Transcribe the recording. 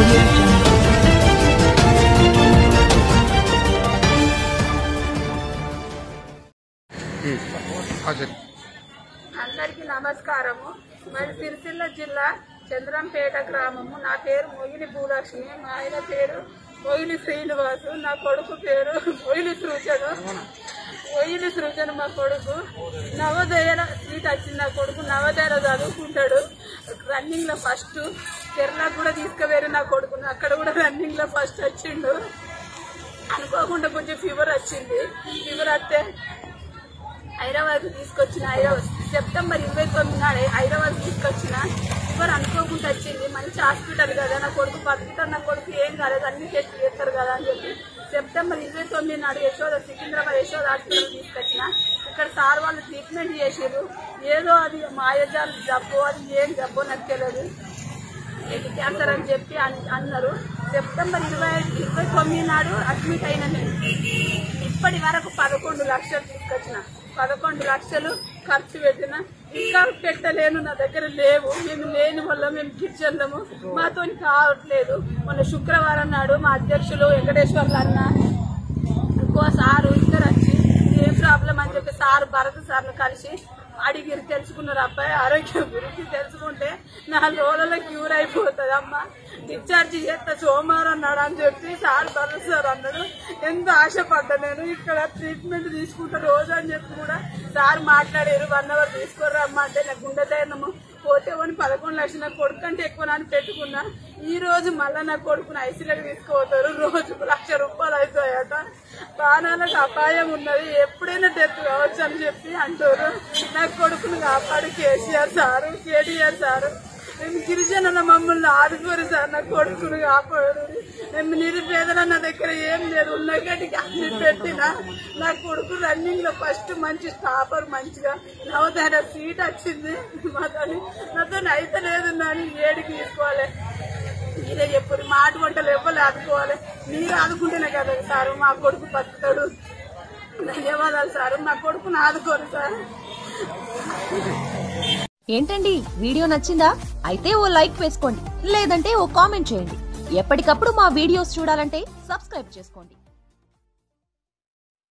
audio jungle. అదే అందరికీ నమస్కారము మరి సిరిసిల్ల జిల్లా చంద్రంపేట గ్రామము నా పేరు మొయిలి భూలక్ష్మి మా ఆయన పేరు మొయిలి శ్రీనివాసు నా కొడుకు పేరు మొయిలి సృజను మొయిలి సృజను మా కొడుకు నవోదయ సీట్ వచ్చింది నా కొడుకు నవోదయలో చదువుకుంటాడు రన్నింగ్ లో ఫస్ట్ కేరళ కూడా తీసుకువేరు నా కొడుకుని అక్కడ కూడా రన్నింగ్ లో ఫస్ట్ వచ్చిండు అనుకోకుండా కొంచెం ఫీవర్ వచ్చింది ఫీవర్ వస్తే హైదరాబాద్ తీసుకొచ్చిన హైదరాబాద్ సెప్టెంబర్ ఇరవై తొమ్మిది నాడు హైదరాబాద్ తీసుకొచ్చిన ఫీవర్ అనుకోకుండా వచ్చింది మంచి హాస్పిటల్ కదా నా కొడుకు బతుకుతాడు నా కొడుకు ఏం కాలేదు అన్ని టెస్ట్ చేస్తారు కదా అని చెప్పి సెప్టెంబర్ ఇరవై తొమ్మిది నాడు యశోద సికింద్రాబాద్ యశోద హాస్పిటల్ తీసుకొచ్చిన ఇక్కడ సార్ వాళ్ళు ట్రీట్మెంట్ చేసారు ఏదో అది మాయజాలు జబ్బు అది ఏం జబ్బు నాకు తెలియదు ఎగ్ క్యాన్సర్ అని చెప్పి అన్- అన్నారు సెప్టెంబర్ ఇరవై ఇరవై తొమ్మిది నాడు అడ్మిట్ అయిన నేను ఇప్పటి వరకు పదకొండు లక్షలు తీసుకొచ్చిన పదకొండు లక్షలు ఖర్చు పెట్టిన ఇంకా పెట్టలేను నా దగ్గర లేవు మేము లేని వల్ల మేము కిచెన్లము మాతో కావట్లేదు మొన్న శుక్రవారం నాడు మా అధ్యక్షులు వెంకటేశ్వర్లు అన్న ఇంకో సారు ఇద్దరు వచ్చి ఏం ప్రాబ్లం అని చెప్పి సార్ భరత్ సార్లు కలిసి అడిగి తెలుసుకున్నారు అబ్బాయి ఆరోగ్యం గురించి తెలుసుకుంటే నాలుగు రోజుల్లో క్యూర్ అయిపోతుంది అమ్మ డిశ్చార్జ్ చేస్తా సోమవారం అన్నాడు అని చెప్పి సార్ భరత్ సార్ అన్నాడు ఎంత ఆశపడ్డా నేను ఇక్కడ ట్రీట్మెంట్ తీసుకుంటా రోజు అని చెప్పి కూడా సార్ మాట్లాడారు వన్ అవర్ తీసుకోరమ్మా అంటే నాకు గుండె ధైర్యము పోతే అని పదకొండు లక్షలు నా కొడుకు అంటే ఎక్కువ నాని పెట్టుకున్నా ఈ రోజు మళ్ళీ నా కొడుకుని ఐసీలకు తీసుకుపోతారు రోజుకు లక్ష రూపాయలు అవుతాయట ప్రాణాలకు అపాయం ఉన్నది ఎప్పుడైనా డెత్ కావచ్చు అని చెప్పి అంటారు నా కొడుకుని కాపాడు కేసీఆర్ సారు కేటీఆర్ సారు మేము గిరిజనుల మమ్మల్ని ఆదుకోరు సార్ నా కొడుకుని కాపాడు మేము నిరుపేదల నా దగ్గర ఏం లేదు ఉన్న గడికి అన్ని పెట్టిన నా కొడుకు రన్నింగ్ లో ఫస్ట్ మంచి స్టాపర్ మంచిగా నవోదయ సీట్ వచ్చింది మాతోని నాతో అయితే లేదు నాని ఏడికి తీసుకోవాలి మీరే చెప్పు మాట వంటలు ఎవ్వరు ఆదుకోవాలి మీరు ఆదుకుంటేనే కదా సార్ మా కొడుకు బతుకుతాడు ధన్యవాదాలు సార్ మా కొడుకుని ఆదుకోరు సార్ ఏంటండి వీడియో నచ్చిందా అయితే ఓ లైక్ వేసుకోండి లేదంటే ఓ కామెంట్ చేయండి ఎప్పటికప్పుడు మా వీడియోస్ చూడాలంటే సబ్స్క్రైబ్ చేసుకోండి